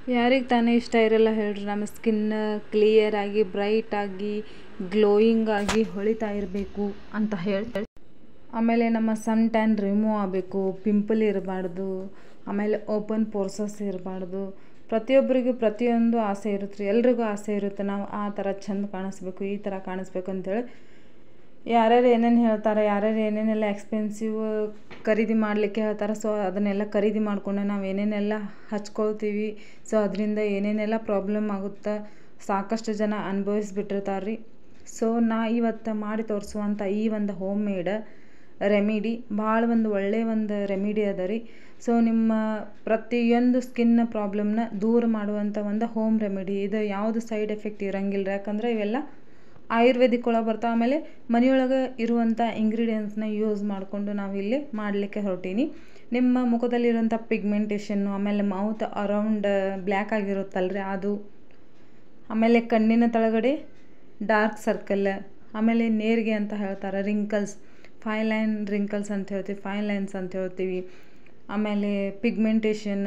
ಯಾರಿಗೆ ತಾನೇ ಇಷ್ಟ ಇರಲ್ಲ ಹೇಳ್ರಿ ನಮ್ಮ ಸ್ಕಿನ್ ಕ್ಲಿಯರ್ ಆಗಿ ಬ್ರೈಟ್ ಆಗಿ ಗ್ಲೋಯಿಂಗ್ ಆಗಿ ಹೊಳಿತಾ ಇರಬೇಕು ಅಂತ ಹೇಳಿ ಆಮೇಲೆ ನಮ್ಮ ಸನ್ ಟ್ಯಾನ್ ರಿಮೂವ್ ಆಗಬೇಕು ಪಿಂಪಲ್ ಇರಬಾರ್ದು ಆಮೇಲೆ ಓಪನ್ ಪೋರ್ಸಸ್ ಇರಬಾರ್ದು ಪ್ರತಿಯೊಬ್ಬರಿಗೂ ಪ್ರತಿಯೊಂದು ಆಸೆ ಇರುತ್ತೆ ರೀ ಎಲ್ರಿಗೂ ಆಸೆ ಇರುತ್ತೆ ನಾವು ಆ ಥರ ಚೆಂದ ಕಾಣಿಸ್ಬೇಕು ಈ ಥರ ಕಾಣಿಸ್ಬೇಕು ಅಂತೇಳಿ ಯಾರ್ಯಾರು ಏನೇನು ಹೇಳ್ತಾರೆ ಯಾರ್ಯಾರು ಏನೇನೆಲ್ಲ ಎಕ್ಸ್ಪೆನ್ಸಿವ್ ಖರೀದಿ ಮಾಡಲಿಕ್ಕೆ ಹೇಳ್ತಾರೆ ಸೊ ಅದನ್ನೆಲ್ಲ ಖರೀದಿ ಮಾಡಿಕೊಂಡು ನಾವು ಏನೇನೆಲ್ಲ ಹಚ್ಕೊಳ್ತೀವಿ ಸೊ ಅದರಿಂದ ಏನೇನೆಲ್ಲ ಪ್ರಾಬ್ಲಮ್ ಆಗುತ್ತೆ ಸಾಕಷ್ಟು ಜನ ಅನುಭವಿಸ್ಬಿಟ್ಟಿರ್ತಾರೆ ರೀ ಸೊ ನಾ ಇವತ್ತು ಮಾಡಿ ತೋರಿಸುವಂಥ ಈ ಒಂದು ಹೋಮ್ ಮೇಡ್ ರೆಮಿಡಿ ಭಾಳ ಒಂದು ಒಳ್ಳೆಯ ಒಂದು ರೆಮಿಡಿ ಅದ ರೀ ಸೊ ನಿಮ್ಮ ಪ್ರತಿಯೊಂದು ಸ್ಕಿನ್ ಪ್ರಾಬ್ಲಮ್ನ ದೂರ ಮಾಡುವಂಥ ಒಂದು ಹೋಮ್ ರೆಮಿಡಿ ಇದು ಯಾವುದು ಸೈಡ್ ಎಫೆಕ್ಟ್ ಇರಂಗಿಲ್ಲ ಯಾಕಂದರೆ ಇವೆಲ್ಲ ಆಯುರ್ವೇದಿಕ್ ಒಳಗೆ ಬರ್ತಾವೆ ಆಮೇಲೆ ಮನೆಯೊಳಗೆ ಇರುವಂಥ ಇಂಗ್ರೀಡಿಯೆಂಟ್ಸ್ನ ಯೂಸ್ ಮಾಡಿಕೊಂಡು ನಾವಿಲ್ಲಿ ಮಾಡಲಿಕ್ಕೆ ಹೊರಟೀನಿ ನಿಮ್ಮ ಮುಖದಲ್ಲಿರುವಂಥ ಪಿಗ್ಮೆಂಟೇಷನ್ನು ಆಮೇಲೆ ಮೌತ್ ಅರೌಂಡ್ ಬ್ಲ್ಯಾಕ್ ಆಗಿರುತ್ತಲ್ರಿ ಅದು ಆಮೇಲೆ ಕಣ್ಣಿನ ಕೆಳಗಡೆ ಡಾರ್ಕ್ ಸರ್ಕಲ್ ಆಮೇಲೆ ನೇರಿಗೆ ಅಂತ ಹೇಳ್ತಾರೆ ರಿಂಕಲ್ಸ್ ಫೈ ಲೈನ್ ರಿಂಕಲ್ಸ್ ಅಂತ ಹೇಳ್ತೀವಿ ಫೈ ಲೈನ್ಸ್ ಅಂತ ಹೇಳ್ತೀವಿ ಆಮೇಲೆ ಪಿಗ್ಮೆಂಟೇಷನ್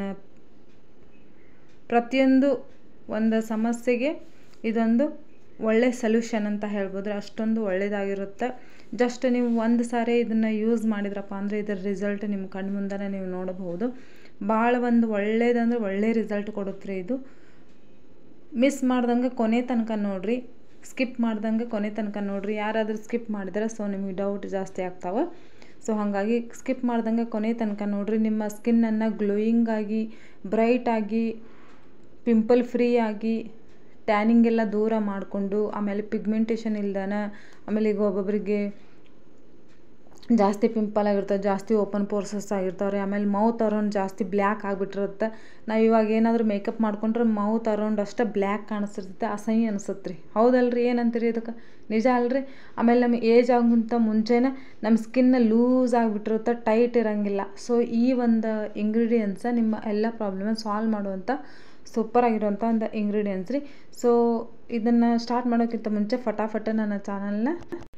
ಪ್ರತಿಯೊಂದು ಒಂದು ಸಮಸ್ಯೆಗೆ ಇದೊಂದು ಒಳ್ಳೆ ಸೊಲ್ಯೂಷನ್ ಅಂತ ಹೇಳ್ಬೋದು ಅಷ್ಟೊಂದು ಒಳ್ಳೆಯದಾಗಿರುತ್ತೆ ಜಸ್ಟ್ ನೀವು ಒಂದು ಸಾರಿ ಇದನ್ನು ಯೂಸ್ ಮಾಡಿದ್ರಪ್ಪ ಅಂದರೆ ಇದರ ರಿಸಲ್ಟ್ ನಿಮ್ಮ ಕಣ್ಣು ಮುಂದೆ ನೀವು ನೋಡಬಹುದು ಭಾಳ ಒಂದು ಒಳ್ಳೇದಂದ್ರೆ ಒಳ್ಳೆ ರಿಸಲ್ಟ್ ಕೊಡುತ್ತೆ ಇದು ಮಿಸ್ ಮಾಡ್ದಂಗೆ ಕೊನೆ ತನಕ ನೋಡಿರಿ ಸ್ಕಿಪ್ ಮಾಡ್ದಂಗೆ ಕೊನೆ ತನಕ ನೋಡಿರಿ ಯಾರಾದರೂ ಸ್ಕಿಪ್ ಮಾಡಿದ್ರೆ ಸೊ ನಿಮಗೆ ಡೌಟ್ ಜಾಸ್ತಿ ಆಗ್ತಾವೆ ಸೊ ಹಾಗಾಗಿ ಸ್ಕಿಪ್ ಮಾಡ್ದಂಗೆ ಕೊನೆ ತನಕ ನೋಡಿರಿ ನಿಮ್ಮ ಸ್ಕಿನ್ನನ್ನು ಗ್ಲೋಯಿಂಗ್ ಆಗಿ ಬ್ರೈಟ್ ಆಗಿ ಪಿಂಪಲ್ ಫ್ರೀ ಆಗಿ ಟ್ಯಾನಿಂಗ್ ಎಲ್ಲ ದೂರ ಮಾಡಿಕೊಂಡು ಆಮೇಲೆ ಪಿಗ್ಮೆಂಟೇಷನ್ ಇಲ್ದಾನ ಆಮೇಲೆ ಈಗ ಒಬ್ಬೊಬ್ಬರಿಗೆ ಜಾಸ್ತಿ ಪಿಂಪಲ್ ಆಗಿರ್ತವೆ ಜಾಸ್ತಿ ಓಪನ್ ಪೋರ್ಸಸ್ ಆಗಿರ್ತಾವೆ ರೀ ಆಮೇಲೆ ಮೌತ್ ಅರೌಂಡ್ ಜಾಸ್ತಿ ಬ್ಲ್ಯಾಕ್ ಆಗಿಬಿಟ್ಟಿರುತ್ತೆ ನಾವು ಇವಾಗ ಏನಾದರೂ ಮೇಕಪ್ ಮಾಡ್ಕೊಂಡ್ರೆ ಮೌತ್ ಅರೌಂಡ್ ಅಷ್ಟೇ ಬ್ಲ್ಯಾಕ್ ಕಾಣಿಸ್ತಿರ್ತೈತೆ ಅಸಹ್ಯ ಅನಿಸುತ್ತೆ ರೀ ಹೌದಲ್ರಿ ಏನಂತೀರಿ ಇದಕ್ಕೆ ನಿಜ ಅಲ್ರಿ ಆಮೇಲೆ ನಮಗೆ ಏಜ್ ಆಗೋಂಥ ಮುಂಚೆನೇ ನಮ್ಮ ಸ್ಕಿನ್ನ ಲೂಸ್ ಆಗಿಬಿಟ್ಟಿರುತ್ತೆ ಟೈಟ್ ಇರೋಂಗಿಲ್ಲ ಸೊ ಈ ಒಂದು ಇಂಗ್ರೀಡಿಯೆಂಟ್ಸ ನಿಮ್ಮ ಎಲ್ಲ ಪ್ರಾಬ್ಲಮ್ ಸಾಲ್ವ್ ಮಾಡುವಂಥ ಸೂಪರ್ ಆಗಿರುವಂಥ ಒಂದು ಇಂಗ್ರೀಡಿಯೆಂಟ್ಸ್ ರೀ ಸೊ ಇದನ್ನು ಸ್ಟಾರ್ಟ್ ಮಾಡೋಕ್ಕಿಂತ ಮುಂಚೆ ಫಟಾಫಟ ನನ್ನ ಚಾನಲ್ನ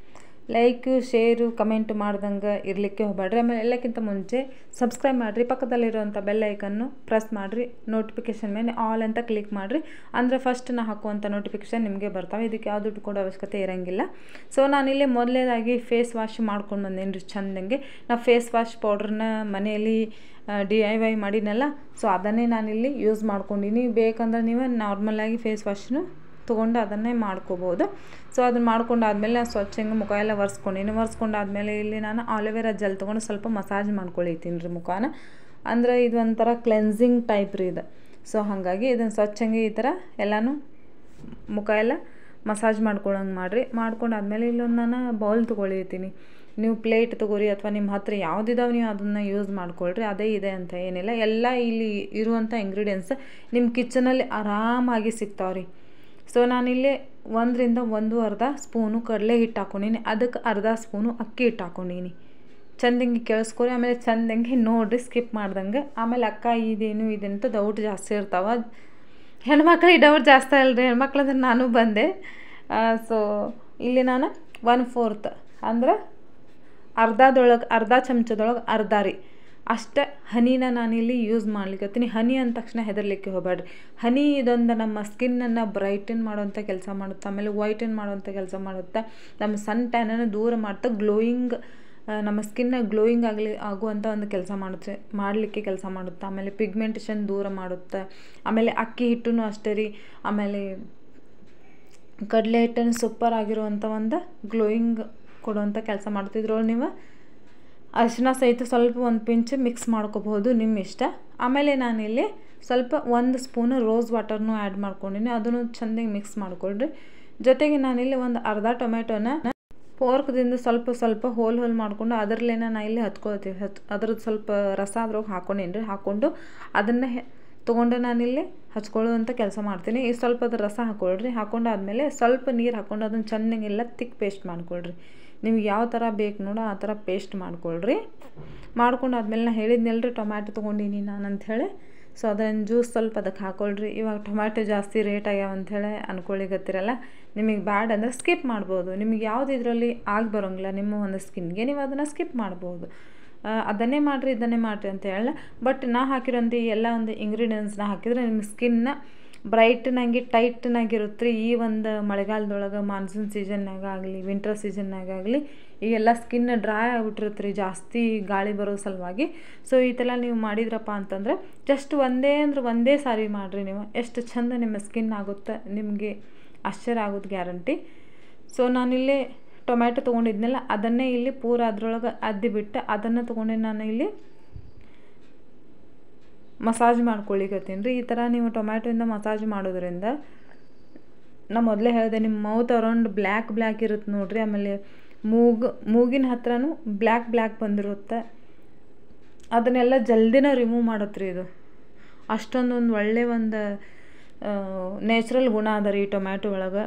ಲೈಕು ಶೇರು ಕಮೆಂಟ್ ಮಾಡ್ದಂಗೆ ಇರಲಿಕ್ಕೆ ಹೋಗ್ಬೇಡ್ರಿ ಆಮೇಲೆ ಎಲ್ಲಕ್ಕಿಂತ ಮುಂಚೆ ಸಬ್ಸ್ಕ್ರೈಬ್ ಮಾಡಿರಿ ಪಕ್ಕದಲ್ಲಿರುವಂಥ ಬೆಲ್ ಐಕನ್ನು ಪ್ರೆಸ್ ಮಾಡಿರಿ ನೋಟಿಫಿಕೇಷನ್ ಮೇಲೆ ಆಲ್ ಅಂತ ಕ್ಲಿಕ್ ಮಾಡಿರಿ ಅಂದರೆ ಫಸ್ಟ್ ನಾ ಹಾಕುವಂಥ ನೋಟಿಫಿಕೇಷನ್ ನಿಮಗೆ ಬರ್ತಾವೆ ಇದಕ್ಕೆ ಯಾವ ದುಡ್ಡು ಕೊಡೋ ಅವಶ್ಯಕತೆ ಇರೋಂಗಿಲ್ಲ ಸೊ ನಾನಿಲ್ಲಿ ಮೊದಲೇದಾಗಿ ಫೇಸ್ ವಾಶ್ ಮಾಡ್ಕೊಂಡು ಬಂದೇನಿ ರೀ ಚಂದಂಗೆ ನಾ ಫೇಸ್ ವಾಶ್ ಪೌಡ್ರನ್ನ ಮನೆಯಲ್ಲಿ ಡಿ ಐ ವೈ ಮಾಡಿನಲ್ಲ ಸೊ ಅದನ್ನೇ ನಾನಿಲ್ಲಿ ಯೂಸ್ ಮಾಡ್ಕೊಂಡಿನಿ ಬೇಕಂದ್ರೆ ನೀವು ನಾರ್ಮಲಾಗಿ ಫೇಸ್ ವಾಶ್ನು ತೊಗೊಂಡು ಅದನ್ನೇ ಮಾಡ್ಕೋಬೋದು ಸೊ ಅದನ್ನು ಮಾಡ್ಕೊಂಡಾದ್ಮೇಲೆ ಸ್ವಚ್ಛ ಹಿಂಗೆ ಮುಖ ಎಲ್ಲ ಒರೆಸ್ಕೊಂಡಿನಿ ಒರೆಸ್ಕೊಂಡಾದ್ಮೇಲೆ ಇಲ್ಲಿ ನಾನು ಆಲೋವೆರಾ ಜೆಲ್ ತೊಗೊಂಡು ಸ್ವಲ್ಪ ಮಸಾಜ್ ಮಾಡ್ಕೊಳಿತೀನಿ ರೀ ಮುಖನ ಅಂದರೆ ಇದು ಒಂಥರ ಕ್ಲೆನ್ಸಿಂಗ್ ಟೈಪ್ ರೀ ಇದು ಸೊ ಹಾಗಾಗಿ ಇದನ್ನು ಸ್ವಚ್ಛಂಗೆ ಈ ಥರ ಎಲ್ಲನೂ ಮುಖ ಎಲ್ಲ ಮಸಾಜ್ ಮಾಡ್ಕೊಳಂಗೆ ಮಾಡಿರಿ ಮಾಡ್ಕೊಂಡಾದ್ಮೇಲೆ ಇಲ್ಲೊಂದು ನಾನು ಬೌಲ್ ತೊಗೊಳಿತೀನಿ ನೀವು ಪ್ಲೇಟ್ ತೊಗೊರಿ ಅಥವಾ ನಿಮ್ಮ ಹತ್ರ ಯಾವುದಿದಾವೆ ನೀವು ಅದನ್ನು ಯೂಸ್ ಮಾಡ್ಕೊಳ್ರಿ ಅದೇ ಇದೆ ಅಂತ ಏನಿಲ್ಲ ಎಲ್ಲ ಇಲ್ಲಿ ಇರುವಂಥ ಇಂಗ್ರೀಡಿಯೆಂಟ್ಸ್ ನಿಮ್ಮ ಕಿಚನಲ್ಲಿ ಆರಾಮಾಗಿ ಸಿಗ್ತಾವೆ ರೀ ಸೊ ನಾನಿಲ್ಲಿ ಒಂದರಿಂದ ಒಂದು ಅರ್ಧ ಸ್ಪೂನು ಕಡಲೆ ಹಿಟ್ಟು ಹಾಕೊಂಡೀನಿ ಅದಕ್ಕೆ ಅರ್ಧ ಸ್ಪೂನು ಅಕ್ಕಿ ಹಿಟ್ಟು ಹಾಕೊಂಡೀನಿ ಚಂದಂಗೆ ಕೇಳಿಸ್ಕೊರಿ ಆಮೇಲೆ ಚಂದಂಗೆ ನೋಡಿರಿ ಸ್ಕಿಪ್ ಮಾಡ್ದಂಗೆ ಆಮೇಲೆ ಅಕ್ಕ ಇದೇನು ಇದಂತ ಡೌಟ್ ಜಾಸ್ತಿ ಇರ್ತಾವೆ ಹೆಣ್ಮಕ್ಳಿಗೆ ಡೌಟ್ ಜಾಸ್ತಿ ಅಲ್ರಿ ಹೆಣ್ಮಕ್ಳಂದ್ರೆ ನಾನು ಬಂದೆ ಸೊ ಇಲ್ಲಿ ನಾನು ಒನ್ ಫೋರ್ತ್ ಅಂದ್ರೆ ಅರ್ಧದೊಳಗೆ ಅರ್ಧ ಚಮಚದೊಳಗೆ ಅರ್ಧ ರೀ ಅಷ್ಟೇ ಹನಿನ ನಾನಿಲ್ಲಿ ಯೂಸ್ ಮಾಡ್ಲಿಕ್ಕತ್ತೀನಿ ಹನಿ ಅಂದ ತಕ್ಷಣ ಹೆದರ್ಲಿಕ್ಕೆ ಹೋಗಬೇಡ್ರಿ ಹನಿ ಇದೊಂದು ನಮ್ಮ ಸ್ಕಿನ್ನನ್ನು ಬ್ರೈಟನ್ ಮಾಡೋವಂಥ ಕೆಲಸ ಮಾಡುತ್ತೆ ಆಮೇಲೆ ವೈಟನ್ ಮಾಡೋವಂಥ ಕೆಲಸ ಮಾಡುತ್ತೆ ನಮ್ಮ ಸನ್ ಟ್ಯಾನನ್ನು ದೂರ ಮಾಡ್ತಾ ಗ್ಲೋಯಿಂಗ್ ನಮ್ಮ ಸ್ಕಿನ್ನ ಗ್ಲೋಯಿಂಗ್ ಆಗಲಿ ಆಗುವಂಥ ಒಂದು ಕೆಲಸ ಮಾಡುತ್ತೆ ಮಾಡಲಿಕ್ಕೆ ಕೆಲಸ ಮಾಡುತ್ತೆ ಆಮೇಲೆ ಪಿಗ್ಮೆಂಟೇಷನ್ ದೂರ ಮಾಡುತ್ತೆ ಆಮೇಲೆ ಅಕ್ಕಿ ಹಿಟ್ಟು ಅಷ್ಟೇ ರೀ ಆಮೇಲೆ ಕಡಲೆ ಹಿಟ್ಟನ್ನು ಸೂಪರ್ ಆಗಿರುವಂಥ ಒಂದು ಗ್ಲೋಯಿಂಗ್ ಕೊಡುವಂಥ ಕೆಲಸ ಮಾಡ್ತಿದ್ರೊಳಗೆ ನೀವು ಅರಿಶಿನ ಸಹಿತ ಸ್ವಲ್ಪ ಒಂದು ಪಿಂಚ್ ಮಿಕ್ಸ್ ಮಾಡ್ಕೋಬಹುದು ನಿಮ್ಮ ಇಷ್ಟ ಆಮೇಲೆ ನಾನಿಲ್ಲಿ ಸ್ವಲ್ಪ ಒಂದು ಸ್ಪೂನು ರೋಸ್ ವಾಟರ್ನು ಆ್ಯಡ್ ಮಾಡ್ಕೊಂಡಿನಿ ಅದನ್ನು ಚೆಂದಾಗಿ ಮಿಕ್ಸ್ ಮಾಡ್ಕೊಳ್ರಿ ಜೊತೆಗೆ ನಾನಿಲ್ಲಿ ಒಂದು ಅರ್ಧ ಟೊಮೆಟೊನ ಪೋರ್ಕ್ದಿಂದ ಸ್ವಲ್ಪ ಸ್ವಲ್ಪ ಹೋಲ್ ಹೋಲ್ ಮಾಡಿಕೊಂಡು ಅದರಲ್ಲೇನ ನಾ ಇಲ್ಲಿ ಹತ್ಕೊಳ್ತೀವಿ ಹತ್ ಅದ್ರದ್ದು ಸ್ವಲ್ಪ ರಸ ಅದ್ರೊಳಗೆ ಹಾಕೊಂಡೇನಿ ರೀ ಹಾಕ್ಕೊಂಡು ಅದನ್ನು ತೊಗೊಂಡು ನಾನಿಲ್ಲಿ ಹಚ್ಕೊಳ್ಳುವಂಥ ಕೆಲಸ ಮಾಡ್ತೀನಿ ಈ ಸ್ವಲ್ಪ ಅದ್ರ ರಸ ಹಾಕ್ಕೊಳ್ರಿ ಹಾಕೊಂಡಾದ್ಮೇಲೆ ಸ್ವಲ್ಪ ನೀರು ಹಾಕ್ಕೊಂಡು ಅದನ್ನು ಚೆನ್ನಾಗೆಲ್ಲ ತಿಕ್ ಪೇಸ್ಟ್ ಮಾಡ್ಕೊಳ್ರಿ ನಿಮ್ಗೆ ಯಾವ ಥರ ಬೇಕು ನೋಡೋ ಆ ಥರ ಪೇಸ್ಟ್ ಮಾಡ್ಕೊಳ್ರಿ ಮಾಡ್ಕೊಂಡಾದ್ಮೇಲೆ ನಾ ಹೇಳಿದ್ನಲ್ರಿ ಟೊಮ್ಯಾಟೊ ತೊಗೊಂಡಿನಿ ನಾನು ಅಂಥೇಳಿ ಸೊ ಅದನ್ನು ಜ್ಯೂಸ್ ಸ್ವಲ್ಪ ಅದಕ್ಕೆ ಹಾಕ್ಕೊಳ್ರಿ ಇವಾಗ ಟೊಮ್ಯಾಟೊ ಜಾಸ್ತಿ ರೇಟ್ ಆಗ್ಯಾವ ಅಂಥೇಳಿ ಅನ್ಕೊಳ್ಳಿಗತ್ತಿರಲ್ಲ ನಿಮಗೆ ಬ್ಯಾಡ್ ಅಂದರೆ ಸ್ಕಿಪ್ ಮಾಡ್ಬೋದು ನಿಮಗೆ ಯಾವ್ದು ಇದರಲ್ಲಿ ಆಗಿ ಬರೋಂಗಿಲ್ಲ ನಿಮ್ಮ ಒಂದು ಸ್ಕಿನ್ಗೆ ನೀವು ಅದನ್ನು ಸ್ಕಿಪ್ ಮಾಡ್ಬೋದು ಅದನ್ನೇ ಮಾಡಿರಿ ಇದನ್ನೇ ಮಾಡಿರಿ ಅಂತ ಹೇಳಲ್ಲ ಬಟ್ ನಾ ಹಾಕಿರೋಂಥ ಈ ಎಲ್ಲ ಒಂದು ಇಂಗ್ರೀಡಿಯೆಂಟ್ಸ್ನ ಹಾಕಿದ್ರೆ ನಿಮ್ಮ ಸ್ಕಿನ್ನ ಬ್ರೈಟ್ನಾಗಿ ಟೈಟ್ನಾಗಿರುತ್ತೆ ರೀ ಈ ಒಂದು ಮಳೆಗಾಲದೊಳಗೆ ಮಾನ್ಸೂನ್ ಸೀಸನ್ನಾಗ ಆಗಲಿ ವಿಂಟರ್ ಸೀಸನ್ನಾಗ ಆಗಲಿ ಈಗೆಲ್ಲ ಸ್ಕಿನ್ ಡ್ರೈ ಆಗ್ಬಿಟ್ಟಿರುತ್ತೆ ರೀ ಜಾಸ್ತಿ ಗಾಳಿ ಬರೋ ಸಲುವಾಗಿ ಸೊ ಈ ಥರ ನೀವು ಮಾಡಿದ್ರಪ್ಪ ಅಂತಂದ್ರೆ ಜಸ್ಟ್ ಒಂದೇ ಅಂದ್ರೆ ಒಂದೇ ಸಾರಿ ಮಾಡಿರಿ ನೀವು ಎಷ್ಟು ಚಂದ ನಿಮ್ಮ ಸ್ಕಿನ್ ಆಗುತ್ತೆ ನಿಮಗೆ ಆಶ್ಚರ್ಯ ಆಗೋದು ಗ್ಯಾರಂಟಿ ಸೊ ನಾನಿಲ್ಲಿ ಟೊಮ್ಯಾಟೊ ತೊಗೊಂಡಿದ್ನಲ್ಲ ಅದನ್ನೇ ಇಲ್ಲಿ ಪೂರ ಅದ್ರೊಳಗೆ ಅದ್ದಿ ಬಿಟ್ಟು ಅದನ್ನು ತೊಗೊಂಡು ನಾನು ಇಲ್ಲಿ ಮಸಾಜ್ ಮಾಡ್ಕೊಳ್ಳಿಕತ್ತೀನಿ ರೀ ಈ ಥರ ನೀವು ಟೊಮ್ಯಾಟೊಯಿಂದ ಮಸಾಜ್ ಮಾಡೋದ್ರಿಂದ ನಾ ಮೊದಲೇ ಹೇಳಿದೆ ನಿಮ್ಮ ಮೌತ್ ಅರೌಂಡ್ ಬ್ಲ್ಯಾಕ್ ಬ್ಲ್ಯಾಕ್ ಇರುತ್ತೆ ನೋಡ್ರಿ ಆಮೇಲೆ ಮೂಗು ಮೂಗಿನ ಹತ್ರನೂ ಬ್ಲ್ಯಾಕ್ ಬ್ಲ್ಯಾಕ್ ಬಂದಿರುತ್ತೆ ಅದನ್ನೆಲ್ಲ ಜಲ್ದಿನ ರಿಮೂವ್ ಮಾಡುತ್ತೆ ರೀ ಇದು ಅಷ್ಟೊಂದು ಒಂದು ಒಳ್ಳೆ ಒಂದು ನ್ಯಾಚುರಲ್ ಗುಣ ಅದ ರೀ ಈ ಟೊಮ್ಯಾಟೊ ಒಳಗೆ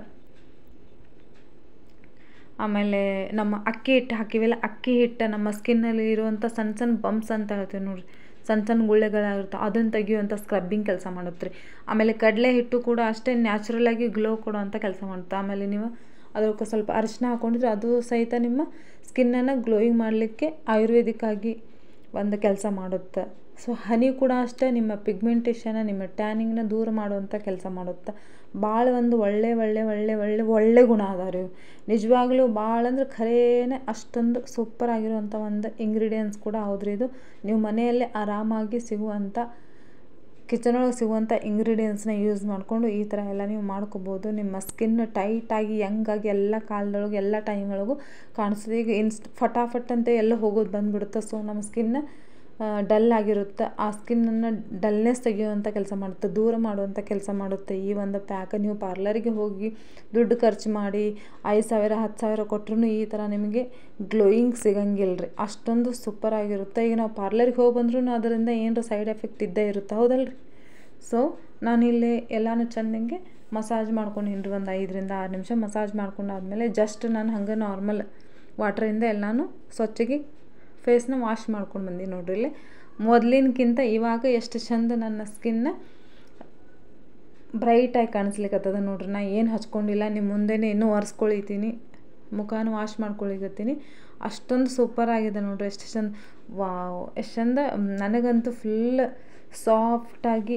ಆಮೇಲೆ ನಮ್ಮ ಅಕ್ಕಿ ಹಿಟ್ಟು ಹಾಕಿವೆಲ್ಲ ಅಕ್ಕಿ ಹಿಟ್ಟು ನಮ್ಮ ಸ್ಕಿನ್ನಲ್ಲಿ ಇರುವಂಥ ಸಣ್ಣ ಸಣ್ಣ ಬಂಪ್ಸ್ ಅಂತ ಹೇಳ್ತೀವಿ ನೋಡ್ರಿ ಸಣ್ಣ ಸಣ್ಣ ಗುಳ್ಳೆಗಳಾಗಿರ್ತಾವೆ ಅದನ್ನು ತೆಗಿಯುವಂಥ ಸ್ಕ್ರಬ್ಬಿಂಗ್ ಕೆಲಸ ಮಾಡುತ್ತೆ ರೀ ಆಮೇಲೆ ಕಡಲೆ ಹಿಟ್ಟು ಕೂಡ ಅಷ್ಟೇ ನ್ಯಾಚುರಲಾಗಿ ಗ್ಲೋ ಕೊಡುವಂಥ ಕೆಲಸ ಮಾಡುತ್ತೆ ಆಮೇಲೆ ನೀವು ಅದಕ್ಕೆ ಸ್ವಲ್ಪ ಅರಿಶಿನ ಹಾಕ್ಕೊಂಡಿದ್ರೆ ಅದು ಸಹಿತ ನಿಮ್ಮ ಸ್ಕಿನ್ನನ್ನು ಗ್ಲೋಯಿಂಗ್ ಮಾಡಲಿಕ್ಕೆ ಆಯುರ್ವೇದಿಕ್ ಆಗಿ ಒಂದು ಕೆಲಸ ಮಾಡುತ್ತೆ ಸೊ ಹನಿ ಕೂಡ ಅಷ್ಟೇ ನಿಮ್ಮ ಪಿಗ್ಮೆಂಟೇಷನ್ ನಿಮ್ಮ ಟ್ಯಾನಿಂಗ್ನ ದೂರ ಮಾಡುವಂಥ ಕೆಲಸ ಮಾಡುತ್ತೆ ಭಾಳ ಒಂದು ಒಳ್ಳೆ ಒಳ್ಳೆ ಒಳ್ಳೆ ಒಳ್ಳೆ ಒಳ್ಳೆ ಗುಣ ಅದ ರೀ ನಿಜವಾಗ್ಲೂ ಭಾಳ ಅಂದ್ರೆ ಖರೇನೆ ಅಷ್ಟೊಂದು ಸೂಪರ್ ಆಗಿರುವಂಥ ಒಂದು ಇಂಗ್ರೀಡಿಯೆಂಟ್ಸ್ ಕೂಡ ಹೌದ್ರಿ ಇದು ನೀವು ಮನೆಯಲ್ಲೇ ಆರಾಮಾಗಿ ಸಿಗುವಂಥ ಕಿಚನ್ ಒಳಗೆ ಸಿಗುವಂಥ ಇಂಗ್ರೀಡಿಯೆಂಟ್ಸ್ನ ಯೂಸ್ ಮಾಡಿಕೊಂಡು ಈ ಥರ ಎಲ್ಲ ನೀವು ಮಾಡ್ಕೋಬೋದು ನಿಮ್ಮ ಸ್ಕಿನ್ ಟೈಟಾಗಿ ಯಂಗಾಗಿ ಎಲ್ಲ ಕಾಲದೊಳಗೆ ಎಲ್ಲ ಟೈಮ್ ಒಳಗೂ ಕಾಣಿಸ್ತದೆ ಈಗ ಇನ್ಸ್ಟ್ ಫಟಾಫಟ್ ಅಂತ ಎಲ್ಲ ಹೋಗೋದು ಬಂದುಬಿಡುತ್ತೆ ಸೊ ನಮ್ಮ ಸ್ಕಿನ್ ಡಲ್ ಆಗಿರುತ್ತೆ ಆ ಸ್ಕಿನ್ನನ್ನು ಡಲ್ನೆಸ್ ತೆಗೆಯುವಂಥ ಕೆಲಸ ಮಾಡುತ್ತೆ ದೂರ ಮಾಡುವಂಥ ಕೆಲಸ ಮಾಡುತ್ತೆ ಈ ಒಂದು ಪ್ಯಾಕ್ ನೀವು ಪಾರ್ಲರಿಗೆ ಹೋಗಿ ದುಡ್ಡು ಖರ್ಚು ಮಾಡಿ ಐದು ಸಾವಿರ ಹತ್ತು ಸಾವಿರ ಕೊಟ್ಟರು ಈ ಥರ ನಿಮಗೆ ಗ್ಲೋಯಿಂಗ್ ಸಿಗಂಗಿಲ್ಲ ರೀ ಅಷ್ಟೊಂದು ಸೂಪರ್ ಆಗಿರುತ್ತೆ ಈಗ ನಾವು ಪಾರ್ಲರಿಗೆ ಹೋಗಿ ಬಂದ್ರೂ ಅದರಿಂದ ಏನರ ಸೈಡ್ ಎಫೆಕ್ಟ್ ಇದ್ದೇ ಇರುತ್ತೆ ಹೌದಲ್ರಿ ಸೊ ನಾನಿಲ್ಲಿ ಎಲ್ಲನೂ ಚೆಂದಂಗೆ ಮಸಾಜ್ ಮಾಡ್ಕೊಂಡಿನಿ ರೀ ಒಂದು ಐದರಿಂದ ಆರು ನಿಮಿಷ ಮಸಾಜ್ ಮಾಡ್ಕೊಂಡಾದ್ಮೇಲೆ ಜಸ್ಟ್ ನಾನು ಹಂಗೆ ನಾರ್ಮಲ್ ವಾಟ್ರಿಂದ ಎಲ್ಲನೂ ಸ್ವಚ್ಛಗೆ ಫೇಸ್ನ ವಾಶ್ ಮಾಡ್ಕೊಂಡು ಬಂದೀನಿ ನೋಡ್ರಿ ಇಲ್ಲಿ ಮೊದಲಿನಕ್ಕಿಂತ ಇವಾಗ ಎಷ್ಟು ಚಂದ ನನ್ನ ಸ್ಕಿನ್ನ ಬ್ರೈಟಾಗಿ ಕಾಣಿಸ್ಲಿಕ್ಕತ್ತದ ನೋಡ್ರಿ ನಾ ಏನು ಹಚ್ಕೊಂಡಿಲ್ಲ ನಿಮ್ಮ ಮುಂದೆನೇ ಇನ್ನೂ ಒರೆಸ್ಕೊಳಿತೀನಿ ಮುಖಾನ ವಾಶ್ ಮಾಡ್ಕೊಳಿಕತ್ತೀನಿ ಅಷ್ಟೊಂದು ಸೂಪರ್ ಆಗಿದೆ ನೋಡ್ರಿ ಎಷ್ಟು ಚಂದ ವಾವ್ ಎಷ್ಟು ಚಂದ ನನಗಂತೂ ಫುಲ್ ಸಾಫ್ಟಾಗಿ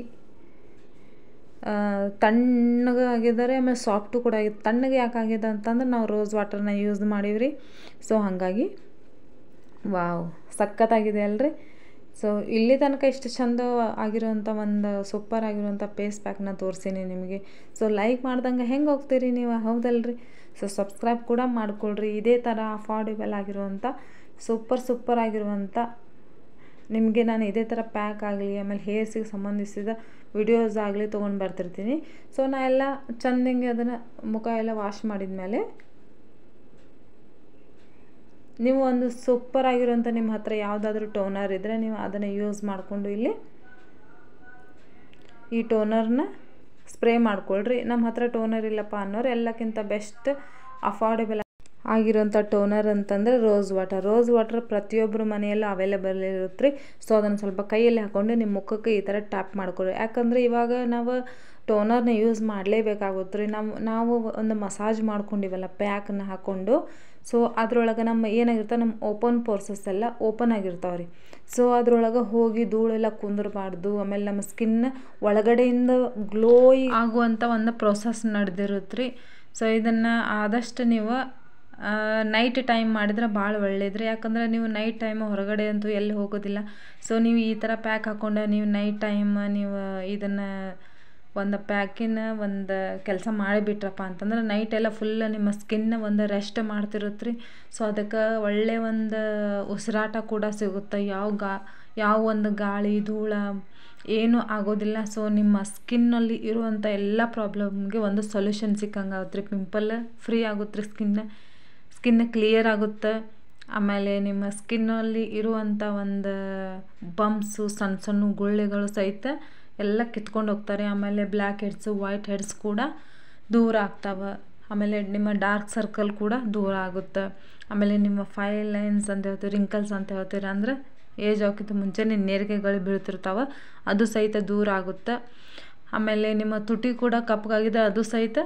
ತಣ್ಣಗೆ ಆಗಿದ್ದಾರೆ ಆಮೇಲೆ ಸಾಫ್ಟು ಕೂಡ ಆಗಿದೆ ತಣ್ಣಗೆ ಯಾಕೆ ಆಗಿದೆ ಅಂತಂದ್ರೆ ನಾವು ರೋಸ್ ವಾಟರ್ನ ಯೂಸ್ ಮಾಡೀವ್ರಿ ಸೊ ಹಾಗಾಗಿ ವಾವ್ ಸಖತ್ತಾಗಿದೆ ಅಲ್ರಿ ಸೊ ಇಲ್ಲಿ ತನಕ ಇಷ್ಟು ಚಂದ ಆಗಿರೋಂಥ ಒಂದು ಸೂಪರ್ ಆಗಿರೋಂಥ ಪೇಸ್ ಪ್ಯಾಕ್ನ ತೋರಿಸೀನಿ ನಿಮಗೆ ಸೊ ಲೈಕ್ ಮಾಡ್ದಂಗೆ ಹೆಂಗೆ ಹೋಗ್ತೀರಿ ನೀವು ಹೌದಲ್ರಿ ಸೊ ಸಬ್ಸ್ಕ್ರೈಬ್ ಕೂಡ ಮಾಡ್ಕೊಳ್ರಿ ಇದೇ ಥರ ಅಫೋರ್ಡೆಬಲ್ ಆಗಿರುವಂಥ ಸೂಪರ್ ಸೂಪರ್ ಆಗಿರುವಂಥ ನಿಮಗೆ ನಾನು ಇದೇ ಥರ ಪ್ಯಾಕ್ ಆಗಲಿ ಆಮೇಲೆ ಹೇರ್ಸಿಗೆ ಸಂಬಂಧಿಸಿದ ವಿಡಿಯೋಸ್ ಆಗಲಿ ತೊಗೊಂಡು ಬರ್ತಿರ್ತೀನಿ ಸೊ ನಾ ಎಲ್ಲ ಚೆಂದಂಗೆ ಅದನ್ನು ಮುಖ ಎಲ್ಲ ವಾಶ್ ಮಾಡಿದ್ಮೇಲೆ ನೀವು ಒಂದು ಸೂಪರ್ ಆಗಿರೋಂಥ ನಿಮ್ಮ ಹತ್ರ ಯಾವುದಾದ್ರೂ ಟೋನರ್ ಇದ್ದರೆ ನೀವು ಅದನ್ನು ಯೂಸ್ ಮಾಡಿಕೊಂಡು ಇಲ್ಲಿ ಈ ಟೋನರ್ನ ಸ್ಪ್ರೇ ಮಾಡ್ಕೊಳ್ರಿ ನಮ್ಮ ಹತ್ರ ಟೋನರ್ ಇಲ್ಲಪ್ಪ ಅನ್ನೋರು ಎಲ್ಲಕ್ಕಿಂತ ಬೆಸ್ಟ್ ಅಫೋರ್ಡೆಬಲ್ ಆಗಿರೋಂಥ ಟೋನರ್ ಅಂತಂದರೆ ರೋಸ್ ವಾಟರ್ ರೋಸ್ ವಾಟರ್ ಪ್ರತಿಯೊಬ್ಬರ ಮನೆಯಲ್ಲೂ ಅವೈಲೇಬಲ್ ಇರುತ್ತೆ ರೀ ಸೊ ಅದನ್ನು ಸ್ವಲ್ಪ ಕೈಯಲ್ಲಿ ಹಾಕ್ಕೊಂಡು ನಿಮ್ಮ ಮುಖಕ್ಕೆ ಈ ಥರ ಟ್ಯಾಪ್ ಮಾಡ್ಕೊಳ್ರಿ ಯಾಕಂದರೆ ಇವಾಗ ನಾವು ಟೋನರ್ನ ಯೂಸ್ ಮಾಡಲೇಬೇಕಾಗುತ್ತೆ ರೀ ನಮ್ಮ ನಾವು ಒಂದು ಮಸಾಜ್ ಮಾಡ್ಕೊಂಡಿವಲ್ಲ ಪ್ಯಾಕನ್ನ ಹಾಕ್ಕೊಂಡು ಸೊ ಅದ್ರೊಳಗೆ ನಮ್ಮ ಏನಾಗಿರ್ತಾವೆ ನಮ್ಮ ಓಪನ್ ಪೋರ್ಸಸ್ ಎಲ್ಲ ಓಪನ್ ಆಗಿರ್ತಾವೆ ರೀ ಸೊ ಅದ್ರೊಳಗೆ ಹೋಗಿ ಧೂಳೆಲ್ಲ ಕುಂದಿರಬಾರ್ದು ಆಮೇಲೆ ನಮ್ಮ ಸ್ಕಿನ್ ಒಳಗಡೆಯಿಂದ ಗ್ಲೋಯಿ ಆಗುವಂಥ ಒಂದು ಪ್ರೊಸೆಸ್ ನಡೆದಿರುತ್ತೆ ರೀ ಸೊ ಇದನ್ನು ಆದಷ್ಟು ನೀವು ನೈಟ್ ಟೈಮ್ ಮಾಡಿದ್ರೆ ಭಾಳ ಒಳ್ಳೇದು ರೀ ಯಾಕಂದ್ರೆ ನೀವು ನೈಟ್ ಟೈಮ್ ಹೊರಗಡೆ ಅಂತೂ ಎಲ್ಲಿ ಹೋಗೋದಿಲ್ಲ ಸೊ ನೀವು ಈ ಥರ ಪ್ಯಾಕ್ ಹಾಕ್ಕೊಂಡು ನೀವು ನೈಟ್ ಟೈಮ್ ನೀವು ಇದನ್ನು ಒಂದು ಪ್ಯಾಕಿನ ಒಂದು ಕೆಲಸ ಮಾಡಿಬಿಟ್ರಪ್ಪ ಅಂತಂದ್ರೆ ನೈಟ್ ಎಲ್ಲ ಫುಲ್ ನಿಮ್ಮ ಸ್ಕಿನ್ನ ಒಂದು ರೆಸ್ಟ್ ಮಾಡ್ತಿರುತ್ತೆ ರೀ ಸೊ ಅದಕ್ಕೆ ಒಳ್ಳೆಯ ಒಂದು ಉಸಿರಾಟ ಕೂಡ ಸಿಗುತ್ತೆ ಯಾವ ಗಾ ಯಾವ ಒಂದು ಗಾಳಿ ಧೂಳ ಏನೂ ಆಗೋದಿಲ್ಲ ಸೊ ನಿಮ್ಮ ಸ್ಕಿನ್ನಲ್ಲಿ ಇರುವಂಥ ಎಲ್ಲ ಪ್ರಾಬ್ಲಮ್ಗೆ ಒಂದು ಸೊಲ್ಯೂಷನ್ ಸಿಕ್ಕಂಗೆ ಆಗುತ್ತೆ ರೀ ಪಿಂಪಲ್ ಫ್ರೀ ಆಗುತ್ತೆ ರೀ ಸ್ಕಿನ್ನ ಸ್ಕಿನ್ ಕ್ಲಿಯರ್ ಆಗುತ್ತೆ ಆಮೇಲೆ ನಿಮ್ಮ ಸ್ಕಿನ್ನಲ್ಲಿ ಇರುವಂಥ ಒಂದು ಬಂಪ್ಸು ಸಣ್ಣ ಸಣ್ಣ ಗುಳ್ಳೆಗಳು ಸಹಿತ ಎಲ್ಲ ಕಿತ್ಕೊಂಡು ಹೋಗ್ತಾರೆ ಆಮೇಲೆ ಬ್ಲ್ಯಾಕ್ ಹೆಡ್ಸು ವೈಟ್ ಹೆಡ್ಸ್ ಕೂಡ ದೂರ ಆಗ್ತಾವೆ ಆಮೇಲೆ ನಿಮ್ಮ ಡಾರ್ಕ್ ಸರ್ಕಲ್ ಕೂಡ ದೂರ ಆಗುತ್ತೆ ಆಮೇಲೆ ನಿಮ್ಮ ಫೈಲ್ ಲೈನ್ಸ್ ಅಂತ ಹೇಳ್ತೀವಿ ರಿಂಕಲ್ಸ್ ಅಂತ ಹೇಳ್ತೀರಿ ಅಂದರೆ ಏಜ್ ಆಗೋಕ್ಕಿಂತ ಮುಂಚೆನೇ ನೇರಿಗೆಗಳು ಬೀಳ್ತಿರ್ತಾವೆ ಅದು ಸಹಿತ ದೂರ ಆಗುತ್ತೆ ಆಮೇಲೆ ನಿಮ್ಮ ತುಟಿ ಕೂಡ ಕಪ್ಪಗಾಗಿದೆ ಅದು ಸಹಿತ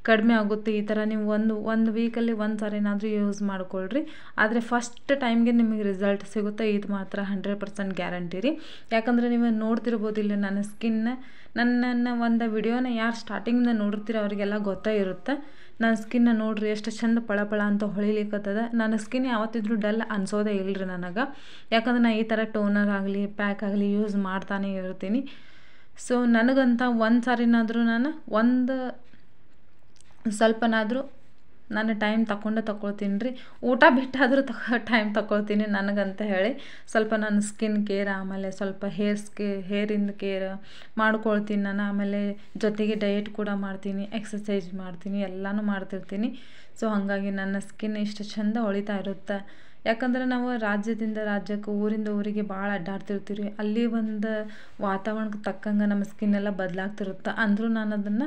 ಕಡಿಮೆ ಆಗುತ್ತೆ ಈ ಥರ ನೀವು ಒಂದು ಒಂದು ವೀಕಲ್ಲಿ ಒಂದು ಸಾರಿನಾದರೂ ಯೂಸ್ ಮಾಡ್ಕೊಳ್ರಿ ಆದರೆ ಫಸ್ಟ್ ಟೈಮ್ಗೆ ನಿಮಗೆ ರಿಸಲ್ಟ್ ಸಿಗುತ್ತೆ ಇದು ಮಾತ್ರ ಹಂಡ್ರೆಡ್ ಪರ್ಸೆಂಟ್ ಗ್ಯಾರಂಟಿ ರೀ ಯಾಕಂದರೆ ನೀವು ನೋಡ್ತಿರ್ಬೋದು ಇಲ್ಲಿ ನನ್ನ ಸ್ಕಿನ್ನ ನನ್ನನ್ನು ಒಂದು ವಿಡಿಯೋನ ಯಾರು ಸ್ಟಾರ್ಟಿಂಗಿಂದ ನೋಡಿರ್ತೀರ ಅವರಿಗೆಲ್ಲ ಗೊತ್ತೇ ಇರುತ್ತೆ ನನ್ನ ಸ್ಕಿನ್ನ ನೋಡ್ರಿ ಎಷ್ಟು ಚಂದ ಪಳ ಪಳ ಅಂತ ಹೊಳಿಲಿಕ್ಕತ್ತದ ನನ್ನ ಸ್ಕಿನ್ ಯಾವತ್ತಿದ್ರೂ ಡಲ್ ಅನ್ಸೋದೇ ಇಲ್ಲರಿ ನನಗೆ ಯಾಕಂದ್ರೆ ನಾನು ಈ ಥರ ಟೋನರ್ ಆಗಲಿ ಪ್ಯಾಕ್ ಆಗಲಿ ಯೂಸ್ ಮಾಡ್ತಾನೆ ಇರ್ತೀನಿ ಸೊ ನನಗಂತ ಒಂದು ಸಾರಿನಾದರೂ ನಾನು ಒಂದು ಸ್ವಲ್ಪನಾದರೂ ನಾನು ಟೈಮ್ ತಗೊಂಡು ತಗೊಳ್ತೀನಿ ರೀ ಊಟ ಬಿಟ್ಟಾದರೂ ತಗೋ ಟೈಮ್ ತಗೊಳ್ತೀನಿ ನನಗಂತ ಹೇಳಿ ಸ್ವಲ್ಪ ನನ್ನ ಸ್ಕಿನ್ ಕೇರ್ ಆಮೇಲೆ ಸ್ವಲ್ಪ ಹೇರ್ ಸ್ಕೇ ಹೇರಿಂದ ಕೇರ್ ಮಾಡ್ಕೊಳ್ತೀನಿ ನಾನು ಆಮೇಲೆ ಜೊತೆಗೆ ಡಯಟ್ ಕೂಡ ಮಾಡ್ತೀನಿ ಎಕ್ಸಸೈಸ್ ಮಾಡ್ತೀನಿ ಎಲ್ಲನೂ ಮಾಡ್ತಿರ್ತೀನಿ ಸೊ ಹಾಗಾಗಿ ನನ್ನ ಸ್ಕಿನ್ ಇಷ್ಟು ಚೆಂದ ಹೊಳಿತಾ ಇರುತ್ತೆ ಯಾಕಂದ್ರೆ ನಾವು ರಾಜ್ಯದಿಂದ ರಾಜ್ಯಕ್ಕೆ ಊರಿಂದ ಊರಿಗೆ ಭಾಳ ಅಡ್ಡಾಡ್ತಿರ್ತೀವಿ ಅಲ್ಲಿ ಒಂದು ವಾತಾವರಣಕ್ಕೆ ತಕ್ಕಂಗೆ ನಮ್ಮ ಸ್ಕಿನ್ ಎಲ್ಲ ಬದಲಾಗ್ತಿರುತ್ತೆ ಅಂದರೂ ನಾನು ಅದನ್ನು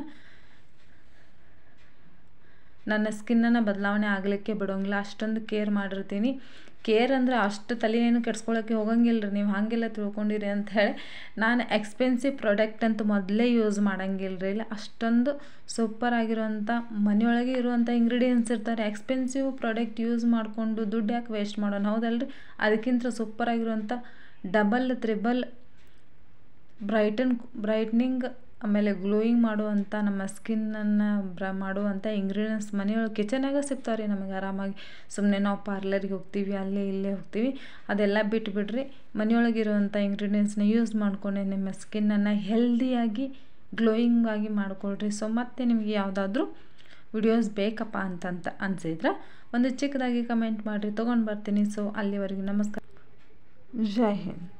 ನನ್ನ ಸ್ಕಿನ್ನನ್ನು ಬದಲಾವಣೆ ಆಗಲಿಕ್ಕೆ ಬಿಡೋಂಗಿಲ್ಲ ಅಷ್ಟೊಂದು ಕೇರ್ ಮಾಡಿರ್ತೀನಿ ಕೇರ್ ಅಂದರೆ ಅಷ್ಟು ತಲೆ ಏನು ಕೆಡ್ಸ್ಕೊಳಕ್ಕೆ ಹೋಗಂಗಿಲ್ಲ ರೀ ನೀವು ಹಾಗೆಲ್ಲ ತಿಳ್ಕೊಂಡಿರಿ ಅಂತ ಹೇಳಿ ನಾನು ಎಕ್ಸ್ಪೆನ್ಸಿವ್ ಪ್ರಾಡಕ್ಟ್ ಅಂತ ಮೊದಲೇ ಯೂಸ್ ಮಾಡಂಗಿಲ್ಲ ರೀ ಇಲ್ಲ ಅಷ್ಟೊಂದು ಸೂಪರ್ ಆಗಿರುವಂಥ ಮನೆಯೊಳಗೆ ಇರುವಂಥ ಇಂಗ್ರೀಡಿಯೆಂಟ್ಸ್ ಇರ್ತಾರೆ ಎಕ್ಸ್ಪೆನ್ಸಿವ್ ಪ್ರಾಡಕ್ಟ್ ಯೂಸ್ ಮಾಡಿಕೊಂಡು ದುಡ್ಡು ಯಾಕೆ ವೇಸ್ಟ್ ಮಾಡೋಣ ಹೌದಲ್ರಿ ಅದಕ್ಕಿಂತ ಸೂಪರ್ ಆಗಿರುವಂಥ ಡಬಲ್ ತ್ರಿಬಲ್ ಬ್ರೈಟನ್ ಬ್ರೈಟ್ನಿಂಗ್ ಆಮೇಲೆ ಗ್ಲೋಯಿಂಗ್ ಮಾಡುವಂಥ ನಮ್ಮ ಸ್ಕಿನ್ನನ್ನು ಬ್ರ ಮಾಡುವಂಥ ಇಂಗ್ರೀಡಿಯೆಂಟ್ಸ್ ಮನೆಯೊಳಗೆ ಕಿಚನಾಗ ಸಿಗ್ತಾವೆ ರೀ ನಮಗೆ ಆರಾಮಾಗಿ ಸುಮ್ಮನೆ ನಾವು ಪಾರ್ಲರಿಗೆ ಹೋಗ್ತೀವಿ ಅಲ್ಲೇ ಇಲ್ಲೇ ಹೋಗ್ತೀವಿ ಅದೆಲ್ಲ ಬಿಟ್ಬಿಡ್ರಿ ಮನೆಯೊಳಗಿರುವಂಥ ಇಂಗ್ರೀಡಿಯೆಂಟ್ಸ್ನ ಯೂಸ್ ಮಾಡ್ಕೊಂಡೆ ನಿಮ್ಮ ಸ್ಕಿನ್ನನ್ನು ಹೆಲ್ದಿಯಾಗಿ ಗ್ಲೋಯಿಂಗ್ ಆಗಿ ಮಾಡ್ಕೊಳ್ರಿ ಸೊ ಮತ್ತೆ ನಿಮಗೆ ಯಾವುದಾದ್ರೂ ವಿಡಿಯೋಸ್ ಬೇಕಪ್ಪ ಅಂತಂತ ಅನಿಸಿದ್ರೆ ಒಂದು ಚಿಕ್ಕದಾಗಿ ಕಮೆಂಟ್ ಮಾಡಿರಿ ತೊಗೊಂಡು ಬರ್ತೀನಿ ಸೊ ಅಲ್ಲಿವರೆಗೂ ನಮಸ್ಕಾರ ಜೈ ಹಿಂದ್